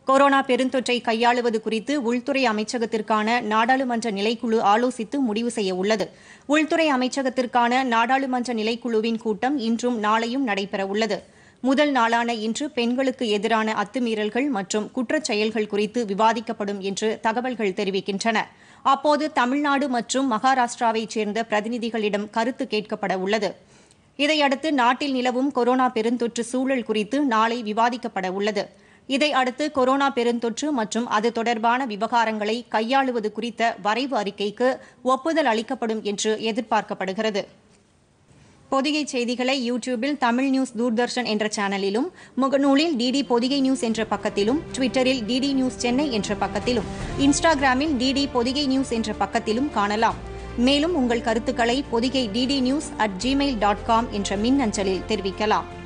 corona பெருந்தொற்றை கையாளுவது குறித்து உள்துறை அமைச்சகத்திற்கான நாடாளுமன்ற நிலைக்குழு ஆலோசித்து முடிவு செய்ய உள்ளது உள்துறை அமைச்சகத்திற்கான நாடாளுமன்ற நிலைக்குழுவின் கூட்டம் இன்றும் நாளையும் நடைபெறவுள்ளது முதல் நாளான இன்று பெண்களுக்கு எதிரான அத்துமீறல்கள் மற்றும் குற்றச் செயல்கள் குறித்து விவாதிக்கப்படும் என்று தகவல்கள் தெரிவிக்கின்றன அப்போது தமிழ்நாடு மற்றும் மகாராஷ்டிராவைச் சேர்ந்த பிரதிநிதிகளிடம் கருத்து கேட்கப்பட உள்ளது இதையடுத்து நாட்டில் நிலவும் கொரோனா பெருந்தொற்று சூழல் குறித்து நாளை விவாதிக்கப்பட உள்ளது இதை அடுத்து கொரோனா பெருந்தொற்று மற்றும் அது தொடர்பான விவகாரங்களை கையாளுவது குறித்த வரைவு அறிக்கைக்கு ஒப்புதல் அளிக்கப்படும் என்று எதிர்பார்க்கப்படுகிறது பொதிகை செய்திகளை யூடியூபில் தமிழ் நியூஸ் தூர்தர்ஷன் என்ற சேனலிலும் முகநூலில் டிடி பொதிகை நியூஸ் என்ற பக்கத்திலும் ட்விட்டரில் டிடி நியூஸ் சென்னை என்ற பக்கத்திலும் இன்ஸ்டாகிராமில் டிடி பொதிகை நியூஸ் என்ற பக்கத்திலும் காணலாம் மேலும் உங்கள் கருத்துக்களை Podhigai DD news at Gmail dot com என்ற மின் அஞ்சலில் தெரிவிக்கலாம்